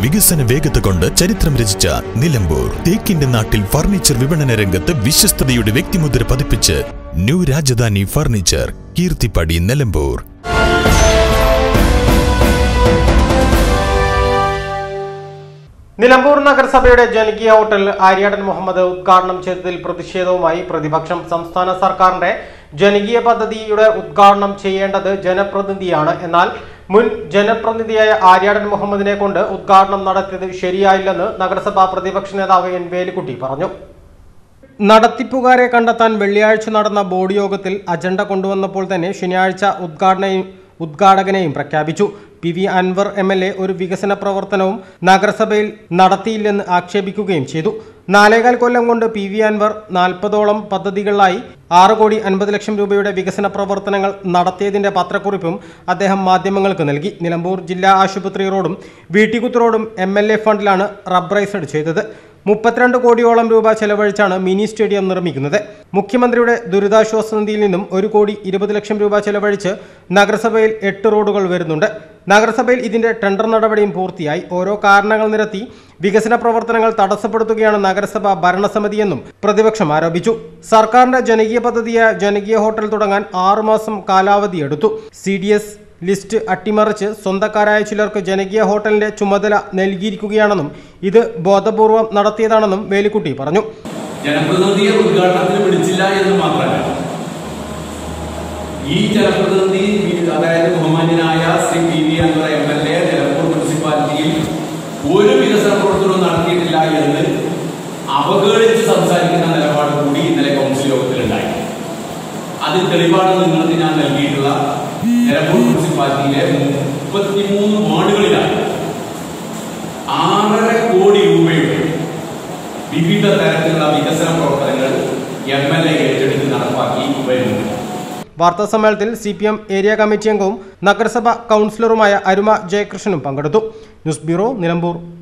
വികസന വേഗത കൊണ്ട് ചരിത്രം രചിച്ച നിലമ്പൂർ തേക്കിന്റെ നാട്ടിൽ ഫർണിച്ചർ വിപണന രംഗത്ത് വിശ്വസ്തതയുടെ വ്യക്തിമുദ്ര പതിപ്പിച്ച് ന്യൂ രാജധാനി ഫർണിച്ചർ കീർത്തിപ്പടി നിലമ്പൂർ നിലമ്പൂർ നഗരസഭയുടെ ജനകീയ ഹോട്ടൽ ആര്യാടൻ മുഹമ്മദ് ഉദ്ഘാടനം ചെയ്തതിൽ പ്രതിഷേധവുമായി പ്രതിപക്ഷം സംസ്ഥാന സർക്കാരിന്റെ ജനകീയ പദ്ധതിയുടെ ഉദ്ഘാടനം ചെയ്യേണ്ടത് ജനപ്രതിനിധിയാണ് എന്നാൽ മുൻ ജനപ്രതിനിധിയായ ആര്യാടൻ മുഹമ്മദിനെ കൊണ്ട് ഉദ്ഘാടനം നടത്തിയത് ശരിയായില്ലെന്ന് നഗരസഭാ പ്രതിപക്ഷ നേതാവ് എൻ വേലുക്കുട്ടി പറഞ്ഞു നടത്തിപ്പുകാരെ കണ്ടെത്താൻ വെള്ളിയാഴ്ച നടന്ന ബോർഡ് യോഗത്തിൽ അജണ്ട കൊണ്ടുവന്നപ്പോൾ തന്നെ ശനിയാഴ്ച ഉദ്ഘാടനയും ഉദ്ഘാടകനെയും പ്രഖ്യാപിച്ചു P V Anvar M L A ഒരു വികസന പ്രവർത്തനവും നഗരസഭയിൽ നടത്തിയില്ലെന്ന് ആക്ഷേപിക്കുകയും ചെയ്തു നാലേകാൽ കൊല്ലം കൊണ്ട് പി വി അൻവർ നാൽപ്പതോളം പദ്ധതികളിലായി ആറ് കോടി അൻപത് ലക്ഷം രൂപയുടെ വികസന പ്രവർത്തനങ്ങൾ നടത്തിയതിന്റെ പത്രക്കുറിപ്പും അദ്ദേഹം മാധ്യമങ്ങൾക്ക് നൽകി നിലമ്പൂർ ജില്ലാ ആശുപത്രി റോഡും വീട്ടിക്കുത്ത് റോഡും എം എൽ എ ഫണ്ടിലാണ് റബ്ബറൈസ്ഡ് ചെയ്തത് മുപ്പത്തിരണ്ട് കോടിയോളം രൂപ ചെലവഴിച്ചാണ് മിനി സ്റ്റേഡിയം നിർമ്മിക്കുന്നത് മുഖ്യമന്ത്രിയുടെ ദുരിതാശ്വാസ നിധിയിൽ നിന്നും ഒരു കോടി ഇരുപത് ലക്ഷം രൂപ ചെലവഴിച്ച് നഗരസഭയിൽ എട്ട് റോഡുകൾ വരുന്നുണ്ട് നഗരസഭയിൽ ഇതിന്റെ ടെൻഡർ നടപടിയും പൂർത്തിയായി ഓരോ കാരണങ്ങൾ നിരത്തി വികസന പ്രവർത്തനങ്ങൾ തടസ്സപ്പെടുത്തുകയാണ് നഗരസഭ ഭരണസമിതിയെന്നും പ്രതിപക്ഷം ആരോപിച്ചു സർക്കാരിന്റെ ജനകീയ പദ്ധതിയായ ജനകീയ ഹോട്ടൽ തുടങ്ങാൻ ആറുമാസം കാലാവധിയെടുത്തു സി ഡി എസ് ലിസ്റ്റ് അട്ടിമറിച്ച് സ്വന്തക്കാരായ ചിലർക്ക് ജനകീയ ഹോട്ടലിന്റെ ചുമതല നൽകിയിരിക്കുകയാണെന്നും ഇത് ബോധപൂർവം നടത്തിയതാണെന്നും വേലിക്കുട്ടി പറഞ്ഞു ജനപ്രതിനിധിയെ ഉദ്ഘാടനത്തിന് വിളിച്ചില്ല എന്ന് മാത്രമല്ല ഈ ജനപ്രതിനിധി അതായത് ബഹുമാന്യനായ Shri P V Anvar M L A Nilambur മുനിസിപ്പാലിറ്റിയിൽ ഒരു വികസന പ്രവർത്തനവും നടത്തിയിട്ടില്ല എന്ന് അവഗണിച്ച് സംസാരിക്കുന്ന നിലപാട് കൂടി ഇന്നലെ കൗൺസിൽ യോഗത്തിലുണ്ടായി അതിൽ തെളിവാണ് നിങ്ങൾക്ക് ഞാൻ നൽകിയിട്ടുള്ള നിലമ്പൂർ മുനിസിപ്പാലിറ്റിയിലെ മുപ്പത്തിമൂന്ന് വാർഡുകളിലാണ് ആറര കോടി രൂപയുടെ വിവിധ തരത്തിലുള്ള വികസന പ്രവർത്തനങ്ങൾ എം എൽ എ ഏറ്റെടുത്ത് നടപ്പാക്കി വരുന്നുണ്ട് വാർത്താ സമ്മേളനത്തിൽ C P M area committee അംഗവും നഗരസഭ കൗൺസിലറുമായ അരുമ ജയകൃഷ്ണനും പങ്കെടുത്തു ന്യൂസ് ബ്യൂറോ നിലമ്പൂർ